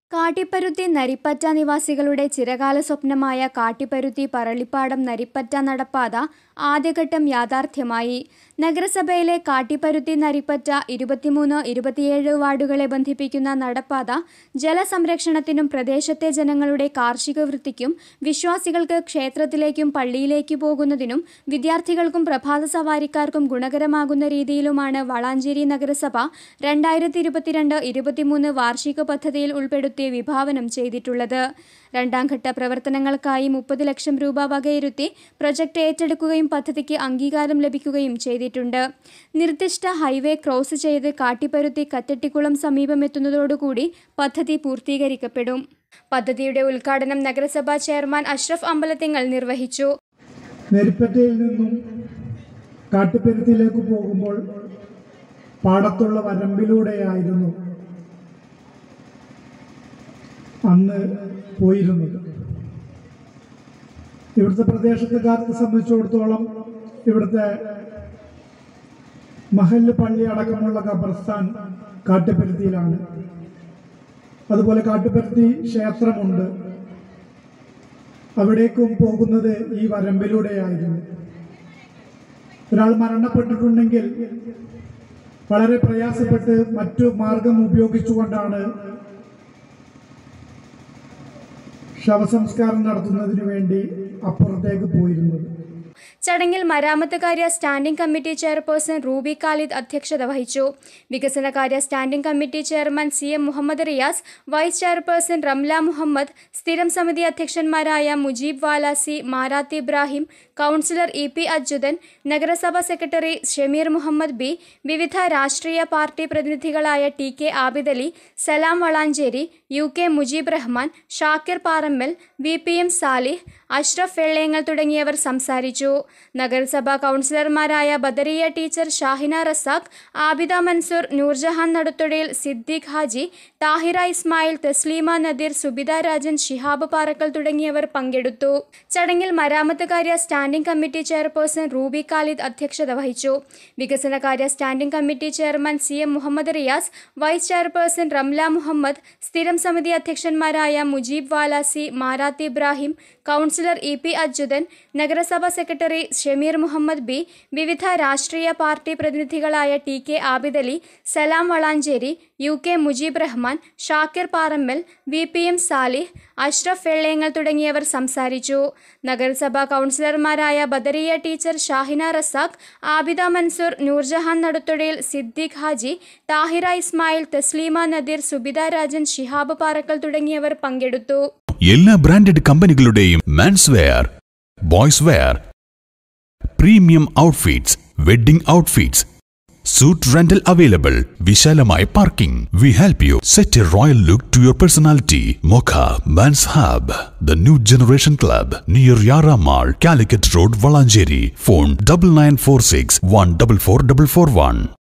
കാട്ടിപ്പരുത്തി നരിപ്പറ്റ നിവാസികളുടെ ചിരകാല സ്വപ്നമായ കാട്ടിപ്പരുത്തി പറളിപ്പാടം നരിപ്പറ്റ നടപ്പാത ആദ്യഘട്ടം യാഥാർത്ഥ്യമായി നഗരസഭയിലെ കാട്ടിപ്പരുത്തി നരിപ്പറ്റ ഇരുപത്തിമൂന്ന് ഇരുപത്തിയേഴ് വാർഡുകളെ ബന്ധിപ്പിക്കുന്ന നടപ്പാത ജലസംരക്ഷണത്തിനും പ്രദേശത്തെ ജനങ്ങളുടെ കാർഷിക വൃത്തിക്കും വിശ്വാസികൾക്ക് ക്ഷേത്രത്തിലേക്കും പള്ളിയിലേക്ക് പോകുന്നതിനും വിദ്യാർത്ഥികൾക്കും പ്രഭാത സവാരിക്കാർക്കും ഗുണകരമാകുന്ന രീതിയിലുമാണ് വളാഞ്ചേരി നഗരസഭ രണ്ടായിരത്തി ഇരുപത്തിരണ്ട് ഇരുപത്തിമൂന്ന് വാർഷിക പദ്ധതിയിൽ ഉൾപ്പെടുത്തി വിഭാവനം ചെയ്തിട്ടുള്ളത് രണ്ടാം ഘട്ട പ്രവർത്തനങ്ങൾക്കായി മുപ്പത് ലക്ഷം രൂപ വകയിരുത്തി പ്രൊജക്ട് ഏറ്റെടുക്കുകയും പദ്ധതിക്ക് അംഗീകാരം ലഭിക്കുകയും ചെയ്തിട്ടുണ്ട് നിർദ്ദിഷ്ട ഹൈവേ ക്രോസ് ചെയ്ത് കാട്ടിപ്പരുത്തി കറ്റട്ടിക്കുളം സമീപമെത്തുന്നതോടുകൂടി പദ്ധതി പൂർത്തീകരിക്കപ്പെടും പദ്ധതിയുടെ ഉദ്ഘാടനം നഗരസഭാ ചെയർമാൻ അഷ്റഫ് അമ്പലത്തിങ്ങൽ നിർവഹിച്ചു നെരിപ്പറ്റയിൽ നിന്നും കാട്ടുപരുത്തിയിലേക്ക് പോകുമ്പോൾ പാടത്തുള്ള വരമ്പിലൂടെയായിരുന്നു അന്ന് പോയിരുന്നത് ഇവിടുത്തെ പ്രദേശത്തുകാർക്ക് സംബന്ധിച്ചിടത്തോളം ഇവിടുത്തെ മഹല്ല് പള്ളി അടക്കമുള്ള ഖബർസ്ഥാൻ കാട്ടുപരുത്തിയിലാണ് അതുപോലെ കാട്ടുപരുത്തി ക്ഷേത്രമുണ്ട് അവിടേക്കും പോകുന്നത് ഈ വരമ്പിലൂടെയായിരുന്നു ഒരാൾ മരണപ്പെട്ടിട്ടുണ്ടെങ്കിൽ വളരെ പ്രയാസപ്പെട്ട് മറ്റു മാർഗം ഉപയോഗിച്ചുകൊണ്ടാണ് ശവസംസ്കാരം നടത്തുന്നതിന് വേണ്ടി അപ്പുറത്തേക്ക് പോയിരുന്നത് ചടങ്ങിൽ മരാമത്തുകാര്യ standing committee chairperson Ruby Khalid അധ്യക്ഷത വഹിച്ചു വികസനകാര്യ standing committee chairman C M Muhammad Riyas vice chairperson Ramla Muhammad സ്ഥിരം സമിതി അധ്യക്ഷന്മാരായ Mujeeb Valasi Marathi Ibrahim councillor E P Achuthan നഗരസഭാ സെക്രട്ടറി ഷമീർ മുഹമ്മദ് ബി വിവിധ രാഷ്ട്രീയ പാർട്ടി പ്രതിനിധികളായ T K Abidali Salam Valanchery U K Mujeeb Rahman Shakir Parammal V P M Salih Ashraf Vellayangal തുടങ്ങിയവർ സംസാരിച്ചു നഗരസഭാ കൗൺസിലർമാരായ ബദറിയ ടീച്ചർ ഷാഹിന റസാഖ് ആബിദ മൻസൂർ നൂർജഹാൻ നടുത്തുടയിൽ സിദ്ദീഖ് ഹാജി താഹിറ ഇസ്മായിൽ തസ്ലീമ നദീർ സുബിത രാജൻ ഷിഹാബ് പാറക്കൽ തുടങ്ങിയവർ പങ്കെടുത്തു ചടങ്ങിൽ മരാമത്തുകാര്യ standing committee chairperson Ruby Khalid അധ്യക്ഷത വഹിച്ചു വികസനകാര്യ standing committee chairman C M Muhammad Riyas vice chairperson Ramla Muhammad സ്ഥിരം സമിതി അധ്യക്ഷന്മാരായ Mujeeb Valasi Marathi Ibrahim councillor E P Achuthan നഗരസഭാ സെക്രട്ടറി ഷമീർ മുഹമ്മദ് ബി വിവിധ രാഷ്ട്രീയ പാർട്ടി പ്രതിനിധികളായ T K Abidali Salam Valanchery U K Mujeeb Rahman Shakir Parammal V P M Salih Ashraf Vellayangal തുടങ്ങിയവർ സംസാരിച്ചു നഗരസഭാ കൗൺസിലർമാരായ ബദറിയ ടീച്ചർ ഷാഹിന റസാഖ് ആബിദ മൻസൂർ നൂർജഹാൻ നടുത്തുടയിൽ സിദ്ദീഖ് ഹാജി താഹിറ ഇസ്മായിൽ തസ്ലീമ നദീർ സുബിത രാജൻ ഷിഹാബ് പാറക്കൽ തുടങ്ങിയവർ പങ്കെടുത്തു എല്ലാ ബ്രാൻഡഡ് കമ്പനികളുടെയും men's wear boys wear premium outfits wedding outfits suit rental available വിശാലമായ parking we help you set a royal look to your personality Mokha man's hub the new generation club near Yara mall Calicut road Valanchery phone double nine four six one double four double four one